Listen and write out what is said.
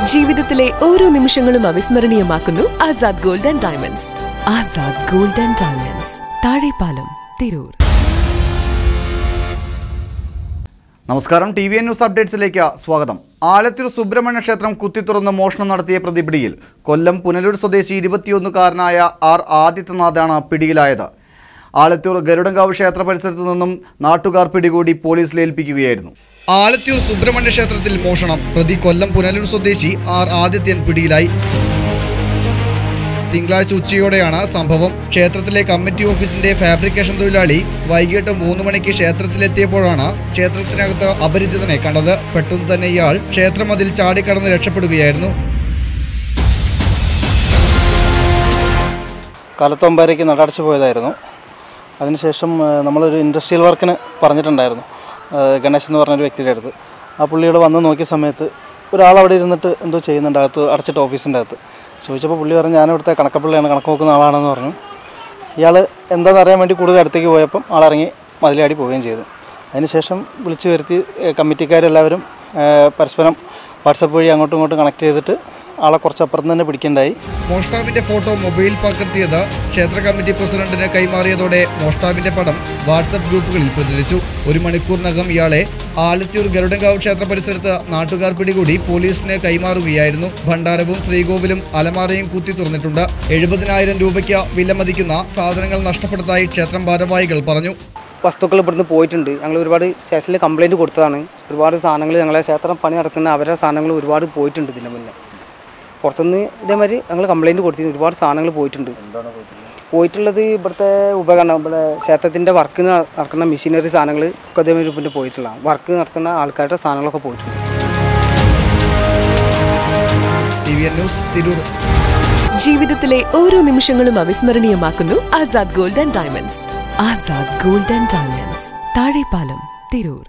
ജീവിതത്തിലെ ഓരോ നിമിഷങ്ങളും അവിസ്മരണീയമാക്കുന്നു Azad gold and diamonds Azad gold and diamonds Thazhepalam Tirur നമസ്കാരം ടി വി എൻ ന്യൂസ് അപ്ഡേറ്റ്സിലേക്ക് സ്വാഗതം ആലത്തൂർ സുബ്രഹ്മണ്യ ക്ഷേത്രം കുത്തിത്തുറന്ന് മോഷണം നടത്തിയ പ്രതി പിടിയിൽ കൊല്ലം പുനലൂർ സ്വദേശി ഇരുപത്തിയൊന്നുകാരനായ ആർ ആദിത്യനാഥാണ് പിടിയിലായത് ആലത്തൂർ ഗരുഡങ്കാവ് ക്ഷേത്ര പരിസരത്ത് നിന്നും നാട്ടുകാർ പിടികൂടി പോലീസിൽ ഏൽപ്പിക്കുകയായിരുന്നു ആലത്തൂർ സുബ്രഹ്മണ്യ ക്ഷേത്രത്തിൽ മോഷണം പ്രതി കൊല്ലം പുനലൂർ സ്വദേശി ആർ ആദിത്യൻ പിടിയിലായി തിങ്കളാഴ്ച ഉച്ചയോടെയാണ് സംഭവം ക്ഷേത്രത്തിലെ കമ്മിറ്റി ഓഫീസിന്റെ ഫാബ്രിക്കേഷൻ തൊഴിലാളി വൈകിട്ട് മൂന്ന് മണിക്ക് ക്ഷേത്രത്തിലെത്തിയപ്പോഴാണ് ക്ഷേത്രത്തിനകത്ത് അപരിചിതനെ കണ്ടത് പെട്ടെന്ന് തന്നെ ഇയാൾ ക്ഷേത്രമതിൽ ചാടിക്കടന്ന് രക്ഷപ്പെടുകയായിരുന്നു കാലത്തൊമ്പരയ്ക്ക് നടടച്ചു പോയതായിരുന്നു അതിനുശേഷം ആ, നമ്മളൊരു ഇൻഡസ്ട്രിയൽ വർക്കിന് പറഞ്ഞിട്ടുണ്ടായിരുന്നു ആ, ഗണേശ് എന്ന് പറഞ്ഞൊരു വ്യക്തിയുടെ അടുത്ത് ആ പുള്ളിയോട് വന്ന് നോക്കിയ സമയത്ത് ഒരാൾ അവിടെ ഇരുന്നിട്ട് എന്തോ ചെയ്യുന്നുണ്ട് അകത്ത് അടച്ചിട്ട് ഓഫീസിൻ്റെ അകത്ത് ചോദിച്ചപ്പോൾ പുള്ളി പറഞ്ഞു ഞാൻ ഇവിടുത്തെ കണക്കപ്പള്ളിയാണ് കണക്ക് നോക്കുന്ന ആളാണെന്ന് പറഞ്ഞു ഇയാൾ എന്താണെന്ന് അറിയാൻ വേണ്ടി കൂടുതൽ അടുത്തേക്ക് പോയപ്പം ആളിറങ്ങി മതിലാടി പോവുകയും ചെയ്തു അതിനുശേഷം വിളിച്ചു വരുത്തി ഏ, കമ്മിറ്റിക്കാരെല്ലാവരും ഏ, പരസ്പരം വാട്സപ്പ് വഴി അങ്ങോട്ടും ഇങ്ങോട്ടും കണക്ട് ചെയ്തിട്ട് ആളെ കുറച്ച് അപ്പുറത്ത് തന്നെ പിടിക്കേണ്ടായി മോഷ്ടാവിന്റെ ഫോട്ടോ മൊബൈൽ പകർത്തിയത് ക്ഷേത്ര കമ്മിറ്റി പ്രസിഡന്റിന് കൈമാറിയതോടെ മോഷ്ടാവിന്റെ പടം വാട്സപ്പ് ഗ്രൂപ്പുകളിൽ പ്രചരിച്ചു ഒരു മണിക്കൂറിനകം ഇയാളെ ആലത്തൂർ ഗരുഡൻകാവ് ക്ഷേത്ര പരിസരത്ത് നാട്ടുകാർ പിടികൂടി പോലീസിന് കൈമാറുകയായിരുന്നു ഭണ്ഡാരവും ശ്രീകോവിലും അലമാരയും കുത്തി തുറന്നിട്ടുണ്ട് എഴുപതിനായിരം രൂപയ്ക്ക് വിലമതിക്കുന്ന സാധനങ്ങൾ നഷ്ടപ്പെട്ടതായി ക്ഷേത്രം ഭാരവാഹികൾ പറഞ്ഞു വസ്തുക്കൾ ഇവിടുന്ന് പോയിട്ടുണ്ട് ഞങ്ങൾ ഒരുപാട് സ്റ്റേഷനിൽ കംപ്ലൈൻറ്റ് കൊടുത്തതാണ് ഒരുപാട് സാധനങ്ങൾ ഞങ്ങളെ ക്ഷേത്രം പണി നടക്കുന്ന അവരുടെ സാധനങ്ങൾ ഒരുപാട് പോയിട്ടുണ്ട് ഇതിന് മുന്നേ പുറത്തുനിന്ന് ഇതേമാതിരി ഞങ്ങൾ കംപ്ലൈൻറ്റ് കൊടുത്തിരുന്നു ഒരുപാട് സാധനങ്ങൾ പോയിട്ടുണ്ട് പോയിട്ടുള്ളത് ഇവിടുത്തെ ഉപകരണം ഇവിടെ ക്ഷേത്രത്തിൻ്റെ വർക്ക് നടക്കുന്ന മെഷീനറി സാധനങ്ങൾ ഒക്കെ ഇതേമാതിരി പിന്നെ പോയിട്ടുള്ളതാണ് വർക്ക് നടക്കുന്ന ആൾക്കാരുടെ സാധനങ്ങളൊക്കെ പോയിട്ടുണ്ട് T V N news Tirur ജീവിതത്തിലെ ഓരോ നിമിഷങ്ങളും അവിസ്മരണീയമാക്കുന്നു Azad gold and diamonds Azad gold and diamonds Thazhepalam Tirur